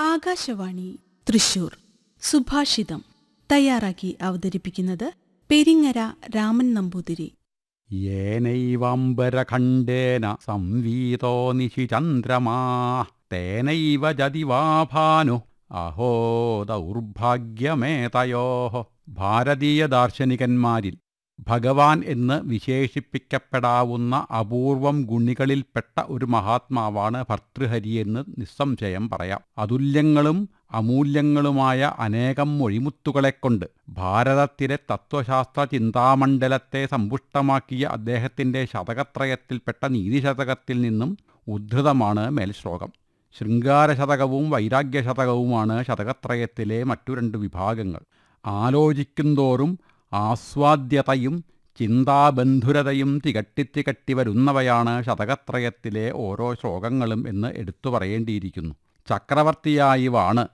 ആകാശവാണി തൃശൂർ സുഭാഷിതം തയ്യാറാക്കി അവതരിപ്പിക്കുന്നത് പെരിങ്ങര രാമൻ നമ്പൂതിരി യേനൈവാംബരഖണ്ഡേന സംവീതോ നിശിചന്ദ്രമാ തേനൈവ ജതിവാഭാനു അഹോ ദൗർഭാഗ്യമേതയോ ഭാരതീയ ദാർശനികന്മാരിൽ ഭഗവാൻ എന്ന് വിശേഷിപ്പിക്കപ്പെടാവുന്ന അപൂർവം ഗുണികളിൽപ്പെട്ട ഒരു മഹാത്മാവാണ് ഭർതൃഹരിയെന്ന് നിസ്സംശയം പറയാം അതുല്യങ്ങളും അമൂല്യങ്ങളുമായ അനേകം മൊഴിമുത്തുകളെക്കൊണ്ട് ഭാരതത്തിലെ തത്വശാസ്ത്ര ചിന്താമണ്ഡലത്തെ സമ്പുഷ്ടമാക്കിയ അദ്ദേഹത്തിൻ്റെ ശതകത്രയത്തിൽപ്പെട്ട നീതിശതകത്തിൽ നിന്നും ഉദ്ധൃതമാണ് മേൽശ്ലോകം ശൃംഗാരശതകവും വൈരാഗ്യശതകവുമാണ് ശതകത്രയത്തിലെ മറ്റു രണ്ട് വിഭാഗങ്ങൾ ആലോചിക്കുന്തോറും ആസ്വാദ്യതയും ചിന്താബന്ധുരതയും തികട്ടിത്തികട്ടി വരുന്നവയാണ് ശതകത്രയത്തിലെ ഓരോ ശ്ലോകങ്ങളും എന്ന് എടുത്തു പറയേണ്ടിയിരിക്കുന്നു ചക്രവർത്തിയായി വാണ്